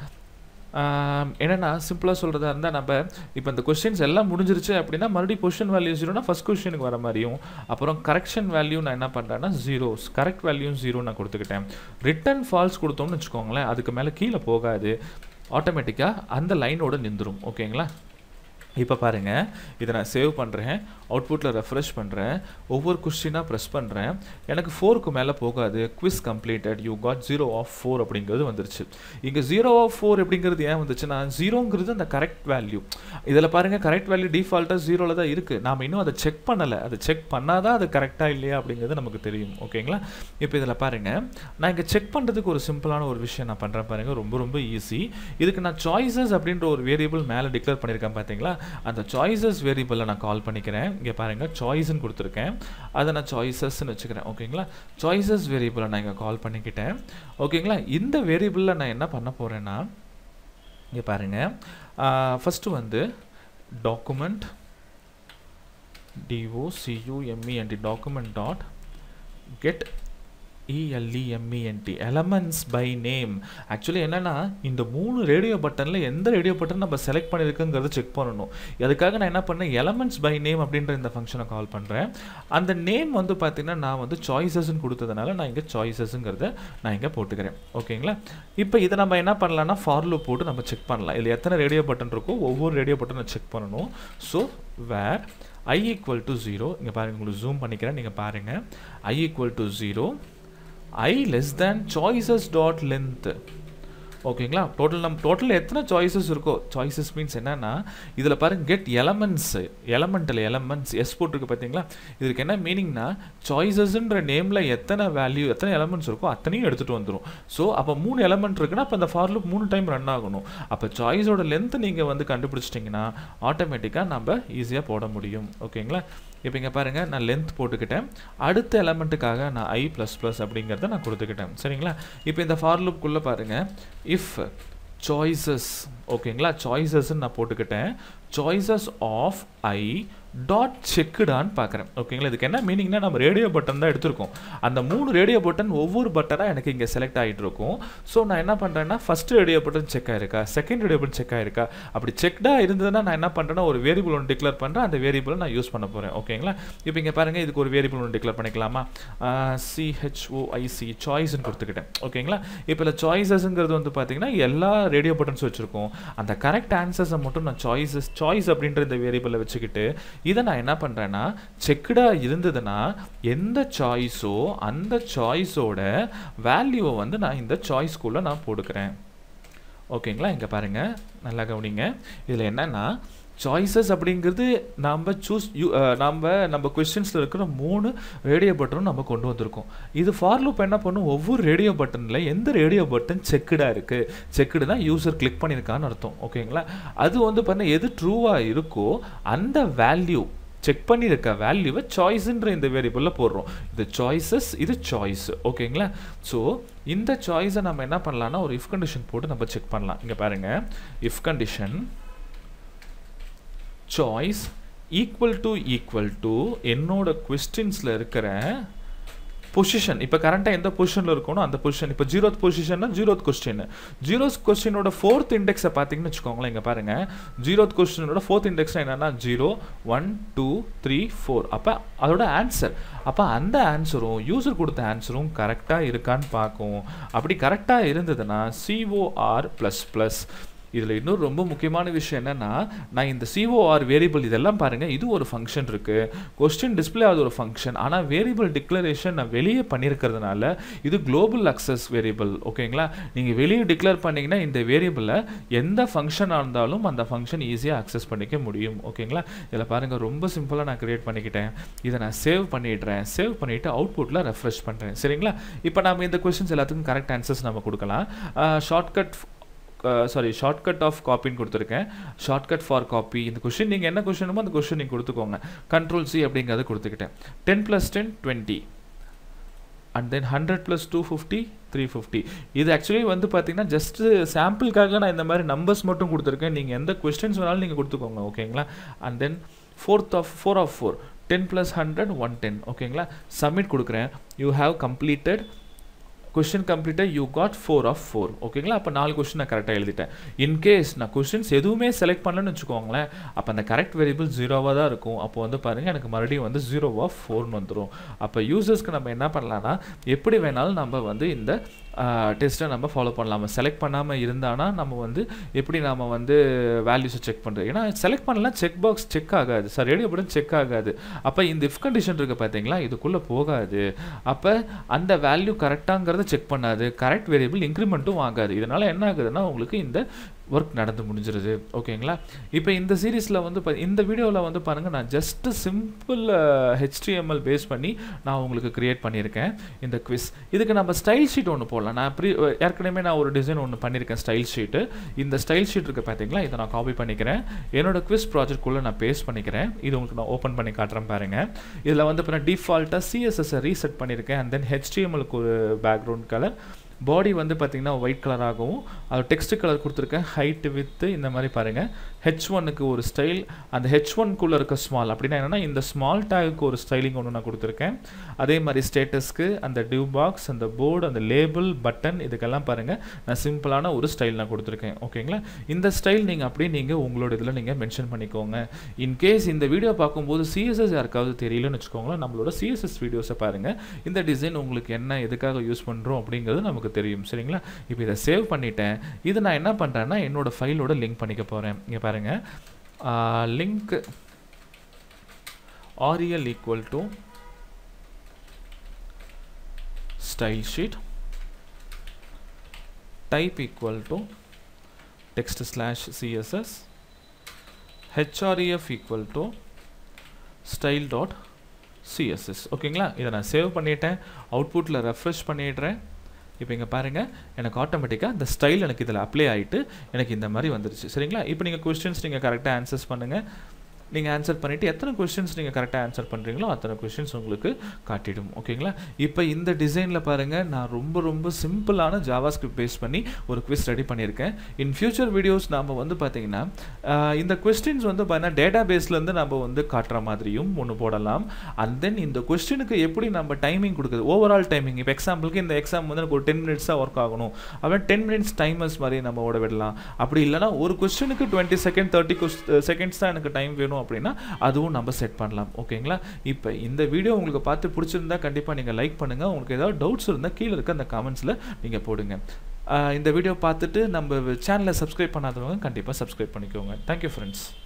B: என்னென்னா சிம்பிளாக சொல்கிறதா இருந்தால் நம்ம இப்போ இந்த கொஸ்டின்ஸ் எல்லாம் முடிஞ்சிருச்சு அப்படின்னா மறுபடியும் கொஸ்டின் வேல்யூ ஜீரோனா ஃபஸ்ட் கொஸ்டினுக்கு வர மாதிரியும் அப்புறம் கரெக்ஷன் வேல்யூ நான் என்ன பண்ணுறேன்னா ஜீரோஸ் கரெக்ட் வேல்யூ ஜீரோ நான் கொடுத்துக்கிட்டேன் ரிட்டன் ஃபால்ஸ் கொடுத்தோம்னு வச்சுக்கோங்களேன் அதுக்கு மேலே கீழே போகாது ஆட்டோமேட்டிக்காக அந்த லைனோட நின்றுடும் ஓகேங்களா இப்போ பாருங்கள் இதை நான் சேவ் பண்ணுறேன் அவுட்புட்டில் ரெஃப்ரெஷ் பண்ணுறேன் ஒவ்வொரு கொஸ்டினாக ப்ரெஸ் பண்ணுறேன் எனக்கு ஃபோருக்கு மேலே போகாது quiz completed you got zero of four அப்படிங்கிறது வந்துருச்சு இங்கே ஜீரோ ஆஃப் ஃபோர் அப்படிங்கிறது ஏன் வந்துச்சுன்னா ஜீரோங்கிறது அந்த கரெக்ட் வேல்யூ இதில் பாருங்கள் கரெக்ட் வேல்யூ டிஃபால்ட்டாக ஜீரோவில் தான் இருக்குது நாம் இன்னும் அதை செக் பண்ணலை அதை செக் பண்ணால் தான் அது கரெக்டாக இல்லையா அப்படிங்கிறது நமக்கு தெரியும் ஓகேங்களா இப்போ இதில் பாருங்கள் நான் இங்கே செக் பண்ணுறதுக்கு ஒரு சிம்பிளான ஒரு விஷயம் நான் பண்ணுறேன் பாருங்கள் ரொம்ப ரொம்ப ஈஸி இதுக்கு நான் சாய்ஸஸ் அப்படின்ற ஒரு வேரியபிள் மேலே டிக்ளேர் பண்ணியிருக்கேன் பார்த்தீங்களா அந்த சாய்ஸஸ் வேரியபிளில் நான் கால் பண்ணிக்கிறேன் இங்கே பாருங்கள் சாய்ஸ்ன்னு கொடுத்துருக்கேன் அதை நான் சாய்ஸஸ்ன்னு வச்சுக்கிறேன் ஓகேங்களா சாய்ஸஸ் வேரியபிளை நான் இங்கே கால் பண்ணிக்கிட்டேன் ஓகேங்களா இந்த வேரியபிளில் நான் என்ன பண்ண போகிறேன்னா இங்கே பாருங்கள் ஃபஸ்ட்டு வந்து document டிஓசியூஎம்இஎன்டி document dot get இஎல்இஎம்இஎன்டி elements by name actually என்னென்னா இந்த மூணு ரேடியோ பட்டனில் எந்த ரேடியோ பட்டன் நம்ம செலக்ட் பண்ணியிருக்குங்கிறத செக் பண்ணணும் அதுக்காக நான் என்ன பண்ணேன் எலமெண்ட்ஸ் பை நேம் அப்படின்ற இந்த ஃபங்க்ஷனை கால் பண்ணுறேன் அந்த நேம் வந்து பார்த்திங்கன்னா நான் வந்து சாய்ஸஸ்ன்னு கொடுத்ததுனால நான் இங்கே சாய்ஸஸ்ங்கிறத நான் இங்கே போட்டுக்கிறேன் ஓகேங்களா இப்போ இதை நம்ம என்ன பண்ணலாம்னா ஃபார்லூ போட்டு நம்ம செக் பண்ணலாம் இதில் எத்தனை ரேடியோ பட்டன் இருக்கோ ஒவ்வொரு ரேடியோ பட்டனை செக் பண்ணணும் so where I equal to zero இங்கே பாருங்கள் உங்களுக்கு ஜூம் பண்ணிக்கிறேன் நீங்கள் பாருங்கள் I equal to zero i less than choices dot length ஓகேங்களா டோட்டல் நம் டோட்டல் எத்தனை சாய்ஸஸ் இருக்கோ சாய்ஸஸ் மீன்ஸ் என்னன்னா இதில் பாருங்க get elements elemental elements S போட்டிருக்கு பார்த்தீங்களா இதுக்கு என்ன மீனிங்னா சாய்ஸஸ்ன்ற நேமில் எத்தனை வேல்யூ எத்தனை எலமெண்ட்ஸ் இருக்கோ அத்தனையும் எடுத்துகிட்டு வந்துடும் ஸோ அப்போ மூணு எலமெண்ட் இருக்குன்னா அப்போ அந்த ஃபார் லூப் மூணு டைம் ரன் ஆகணும் அப்போ சாய்ஸோட லென்த் நீங்கள் வந்து கண்டுபிடிச்சிட்டிங்கன்னா ஆட்டோமேட்டிக்காக நம்ம ஈஸியாக போட முடியும் ஓகேங்களா இப்போ இங்கே பாருங்கள் நான் லென்த் போட்டுக்கிட்டேன் அடுத்த எலமெண்ட்டுக்காக நான் ஐ ப்ளஸ் ப்ளஸ் அப்படிங்கிறத நான் கொடுத்துக்கிட்டேன் சரிங்களா இப்போ இந்த ஃபார் லூப்குள்ளே பாருங்கள் இஃப் சாய்ஸஸ் ஓகேங்களா சாய்ஸஸ்ன்னு நான் போட்டுக்கிட்டேன் சாய்ஸஸ் ஆஃப் ஐ டாட் செக்குடான்னு பார்க்குறேன் ஓகேங்களா இதுக்கு என்ன மீனிங்னா நம்ம ரேடியோ பட்டன் தான் எடுத்திருக்கோம் அந்த மூணு ரேடியோ பட்டன் ஒவ்வொரு பட்டனாக எனக்கு இங்கே செலக்ட் ஆகிட்டு இருக்கும் ஸோ நான் என்ன பண்ணுறேன்னா ஃபஸ்ட் ரேடியோ பட்டன் செக் ஆயிருக்கா செகண்ட் ரேடியோ பட்டன் செக் ஆயிருக்கா அப்படி செக்டாக இருந்ததுன்னா நான் என்ன பண்ணுறேன்னா ஒரு வேரியபிள் ஒன்று டிக்ளேர் பண்ணுறேன் அந்த வேரியபிளை நான் யூஸ் பண்ண போகிறேன் ஓகேங்களா இப்போ இங்கே பாருங்கள் இதுக்கு ஒரு வேரியபிள் ஒன்று டிக்ளேர் பண்ணிக்கலாமா சிஹெச்ஓஐசி சாய்ஸ்ன்னு கொடுத்துக்கிட்டேன் ஓகேங்களா இப்போ இல்லை சாய்ஸஸ்ங்கிறது வந்து பார்த்தீங்கன்னா எல்லா ரேடியோ பட்டன்ஸ் வச்சுருக்கோம் அந்த கரெக்ட் ஆன்சர்ஸை மட்டும் நான் சாய்ஸஸ் சாய்ஸ் அப்படின்ற இந்த வேரியபிளை வச்சுக்கிட்டு இதை நான் என்ன பண்ணுறேன்னா செக்குடாக இருந்ததுன்னா எந்த சாய்ஸோ அந்த சாய்ஸோட வேல்யூவை வந்து நான் இந்த சாய்ஸ்குள்ளே நான் போடுக்கிறேன் ஓகேங்களா இங்கே பாருங்கள் நல்லா கவனிங்க இதில் என்னென்னா சாய்ஸஸ் அப்படிங்கிறது நாம் சூஸ் யூ நாம் நம்ம கொஸ்டின்ஸில் இருக்கிற மூணு ரேடியோ பட்டனும் நம்ம கொண்டு வந்திருக்கோம் இது ஃபார் லூப் என்ன பண்ணும் ஒவ்வொரு ரேடியோ பட்டனில் எந்த ரேடியோ பட்டன் செக்குடாக இருக்குது செக்குடு தான் யூசர் கிளிக் பண்ணியிருக்கான்னு அர்த்தம் ஓகேங்களா அது வந்து பண்ண எது ட்ரூவாக இருக்கோ அந்த வேல்யூ செக் பண்ணியிருக்க வேல்யூவை சாய்ஸுன்ற இந்த வேரியபிளில் போடுறோம் இது சாய்ஸஸ் இது சாய்ஸ் ஓகேங்களா ஸோ இந்த சாய்ஸை நம்ம என்ன பண்ணலாம்னா ஒரு இஃப் கண்டிஷன் போட்டு நம்ம செக் பண்ணலாம் இங்கே பாருங்கள் if condition choice equal to equal to என்னோட கொஸ்டின்ஸில் இருக்கிற பொசிஷன் இப்போ கரண்ட்டாக எந்த பொசிஷனில் இருக்கணும் அந்த பொசிஷன் இப்போ ஜீரோத் பொசிஷன்னா ஜீரோத் கொஸ்டின் ஜீரோத் கொஸ்டினோட ஃபோர்த் இண்டெக்ஸை பார்த்தீங்கன்னு வச்சுக்கோங்களேன் இங்கே பாருங்கள் ஜீரோத் கொஸ்டினோட ஃபோர்த் இண்டெக்ஸ் என்னன்னா zero one two three four அப்போ அதோட ஆன்சர் அப்போ அந்த ஆன்சரும் யூசர் கொடுத்த ஆன்சரும் கரெக்டாக இருக்கான்னு பார்க்கும் அப்படி கரெக்டாக இருந்ததுன்னா சிஓஆர் ப்ளஸ் ப்ளஸ் இதில் இன்னொரு ரொம்ப முக்கியமான விஷயம் என்னென்னா நான் இந்த சிஓஆர் வேரியபிள் இதெல்லாம் பாருங்கள் இது ஒரு ஃபங்க்ஷன் இருக்குது கொஸ்டின் டிஸ்பிளே அது ஒரு ஃபங்க்ஷன் ஆனால் வேரியபிள் டிக்ளரேஷன் நான் வெளியே பண்ணியிருக்கிறதுனால இது குளோபல் அக்சஸ் வேரியபிள் ஓகேங்களா நீங்கள் வெளியே டிக்ளேர் பண்ணிங்கன்னா இந்த வேரியபிளை எந்த ஃபங்க்ஷனாக இருந்தாலும் அந்த ஃபங்க்ஷன் ஈஸியாக அக்சஸ் பண்ணிக்க முடியும் ஓகேங்களா இதில் பாருங்கள் ரொம்ப சிம்பிளாக நான் க்ரியேட் பண்ணிக்கிட்டேன் இதை நான் சேவ் பண்ணிடுறேன் சேவ் பண்ணிவிட்டு அவுட்புட்டில் ரெஃப்ரெஷ் பண்ணுறேன் சரிங்களா இப்போ நம்ம இந்த கொஸ்டின்ஸ் எல்லாத்துக்கும் கரெக்ட் ஆன்சர்ஸ் நம்ம கொடுக்கலாம் ஷார்ட்கட் சாரி ஷார்ட்கட் ஆஃப் காப்பின்னு கொடுத்துருக்கேன் ஷார்ட்கட் ஃபார் காப்பி இந்த கொஷின் நீங்கள் என்ன கொஷினுமோ அந்த கொஷின் நீங்கள் கொடுத்துக்கோங்க கண்ட்ரோல் சி அப்படிங்கிறத கொடுத்துக்கிட்டேன் ten plus ten twenty and then hundred plus two fifty three fifty இது ஆக்சுவலி வந்து பார்த்தீங்கன்னா ஜஸ்ட்டு சாம்பிளுக்காக நான் இந்த மாதிரி நம்பர்ஸ் மட்டும் கொடுத்துருக்கேன் நீங்கள் எந்த கொஸ்டின்ஸ் வேணாலும் நீங்கள் கொடுத்துக்கோங்க ஓகேங்களா and then fourth of four of four ten plus hundred one ten ஓகேங்களா சப்மிட் கொடுக்குறேன் யூ ஹாவ் கம்ப்ளீட்டட் கொஷின் கம்ப்ளீட்டாக you got four of four ஓகேங்களா அப்போ நாலு கொஷின் நான் கரெக்டாக எழுதிட்டேன் இன்கேஸ் நான் கொஷின்ஸ் எதுவுமே செலக்ட் பண்ணலன்னு வச்சுக்கோங்களேன் அப்போ அந்த கரெக்ட் வேரியபிள் ஜீரோவாக தான் இருக்கும் அப்போ வந்து பாருங்கள் எனக்கு மறுபடியும் வந்து ஜீரோ ஆஃப் ஃபோர்னு வந்துடும் அப்போ யூசர்ஸ்க்கு நம்ம என்ன பண்ணலான்னா எப்படி வேணாலும் நம்ம வந்து இந்த டெஸ்ட்டை நம்ம ஃபாலோ பண்ணலாம் செலக்ட் பண்ணாமல் இருந்தானா நம்ம வந்து எப்படி நம்ம வந்து வேல்யூஸை செக் பண்ணுறது ஏன்னா செலக்ட் பண்ணலாம் செக் பாக்ஸ் செக் ஆகாது சார் ரேடியோ பட்டன் செக் ஆகாது அப்போ இந்த இஃப் கண்டிஷன் இருக்குது பார்த்தீங்களா இதுக்குள்ளே போகாது அப்போ அந்த வேல்யூ கரெக்டாங்கிறத செக் பண்ணாது கரெக்ட் வேரியபிள் இன்க்ரிமெண்ட்டும் ஆகாது இதனால் என்ன ஆகுதுன்னா உங்களுக்கு இந்த ஒர்க் நடந்து முடிஞ்சிருது ஓகேங்களா இப்போ இந்த சீரீஸில் வந்து இந்த வீடியோவில் வந்து பாருங்கள் நான் ஜஸ்ட்டு சிம்பிள் ஹெச்டிஎம்எல் பேஸ் பண்ணி நான் உங்களுக்கு க்ரியேட் பண்ணியிருக்கேன் இந்த குவிஸ் இதுக்கு நம்ம ஸ்டைல் ஷீட் ஒன்று போடலாம் நான் ப்ரீ ஏற்கனவே நான் ஒரு டிசைன் ஒன்று பண்ணியிருக்கேன் ஸ்டைல் ஷீட்டு இந்த ஸ்டைல் ஷீட் இருக்குது பார்த்தீங்களா இதை நான் காப்பி பண்ணிக்கிறேன் என்னோட குவிஸ் ப்ராஜெக்ட்குள்ளே நான் பேஸ்ட் பண்ணிக்கிறேன் இது உங்களுக்கு நான் ஓப்பன் பண்ணி காட்டுறேன் பாருங்கள் இதில் வந்து இப்போ நான் டிஃபால்ட்டாக சிஎஸ்எஸ்ஸை ரீசெட் பண்ணியிருக்கேன் அண்ட் தென் ஹெச்டிஎம்எலுக்கு ஒரு பேக்ரவுண்ட் கலர் பாடி வந்து பார்த்திங்கன்னா ஒயிட் கலராகவும் அது டெக்ஸ்ட் கலர் கொடுத்துருக்கேன் ஹைட்டு வித்து இந்த மாதிரி பாருங்கள் ஹெச் ஒனுக்கு ஒரு ஸ்டைல் அந்த ஹெச் ஒன்குள்ளே இருக்க ஸ்மால் அப்படின்னா என்னென்னா இந்த ஸ்மால் டேகுக்கு ஒரு ஸ்டைலிங் ஒன்று நான் கொடுத்துருக்கேன் அதே மாதிரி ஸ்டேட்டஸ்க்கு அந்த டிவ் பாக்ஸ் அந்த போர்டு அந்த லேபிள் பட்டன் இதுக்கெல்லாம் பாருங்கள் நான் சிம்பிளான ஒரு ஸ்டைல் நான் கொடுத்துருக்கேன் ஓகேங்களா இந்த ஸ்டைல் நீங்கள் அப்படியே நீங்கள் உங்களோட இதில் நீங்கள் மென்ஷன் பண்ணிக்கோங்க இன்கேஸ் இந்த வீடியோ பார்க்கும்போது சிஎஸ்எஸ் யாருக்காவது தெரியலன்னு வச்சுக்கோங்களேன் நம்மளோட சிஎஸ்எஸ் வீடியோஸை பாருங்கள் இந்த டிசைன் உங்களுக்கு என்ன எதுக்காக யூஸ் பண்ணுறோம் அப்படிங்கிறது நமக்கு தெரியும் சரிங்களா இப்போ இதை சேவ் பண்ணிட்டேன் இது நான் என்ன பண்ணுறேன்னா என்னோடய ஃபைலோட லிங்க் பண்ணிக்க போகிறேன் இங்கே பாருங்கள் link rel equal to style sheet type equal to text slash css href equal to style dot css ஓகேங்களா இதை நான் சேவ் பண்ணிட்டேன் அவுட்புட்டில் ரெஃப்ரெஷ் பண்ணிடுறேன் இப்போ இங்கே பாருங்கள் எனக்கு ஆட்டோமேட்டிக்காக இந்த ஸ்டைல் எனக்கு இதில் அப்ளை ஆகிட்டு எனக்கு இந்த மாதிரி வந்துருச்சு சரிங்களா இப்போ நீங்கள் கொஸ்டின்ஸ் நீங்கள் கரெக்டாக ஆன்சர்ஸ் பண்ணுங்கள் நீங்கள் ஆன்சர் பண்ணிவிட்டு எத்தனை கொஷின்ஸ் நீங்கள் கரெக்டாக ஆன்சர் பண்ணுறீங்களோ அத்தனை கொஷின்ஸ் உங்களுக்கு காட்டிடும் ஓகேங்களா இப்போ இந்த டிசைனில் பாருங்கள் நான் ரொம்ப ரொம்ப சிம்பிளான ஜாவா ஸ்கிரிப்ட் பேஸ் பண்ணி ஒரு குவிஸ் ரெடி பண்ணியிருக்கேன் இன் ஃபியூச்சர் வீடியோஸ் நாம் வந்து பார்த்தீங்கன்னா இந்த கொஸ்டின்ஸ் வந்து பார்த்தீங்கன்னா டேட்டா பேஸ்லேருந்து நம்ம வந்து காட்டுற மாதிரியும் ஒன்று போடலாம் அண்ட் தென் இந்த கொஸ்டினுக்கு எப்படி நம்ம டைமிங் கொடுக்குது ஓவரால் டைமிங் இப்போ எக்ஸாம்பிளுக்கு இந்த எக்ஸாம் வந்து எனக்கு ஒரு டென் மினிட்ஸாக ஒர்க் ஆகணும் அப்படின்னா டென் மினிட்ஸ் டைமர்ஸ் மாதிரி நம்ம ஓட விடலாம் அப்படி இல்லைனா ஒரு கொஸ்டினுக்கு டுவெண்ட்டி செகண்ட் தேர்ட்டி செகண்ட்ஸ் தான் எனக்கு டைம் வேணும் அப்படின்னா அதுவும் நம்ம செட் பண்ணலாம் ஓகேங்களா இப்போ இந்த வீடியோ உங்களுக்கு பார்த்து பிடிச்சிருந்தா கண்டிப்பாக நீங்கள் லைக் பண்ணுங்கள் உங்களுக்கு ஏதாவது டவுட்ஸ் இருந்தால் கீழே இருக்க அந்த கமெண்ட்ஸில் நீங்கள் போடுங்க இந்த வீடியோ பார்த்துட்டு நம்ம சேனலை சப்ஸ்கிரைப் பண்ணாதவங்க கண்டிப்பாக சப்ஸ்கிரைப் பண்ணிக்கோங்க தேங்க்யூ ஃப்ரெண்ட்ஸ்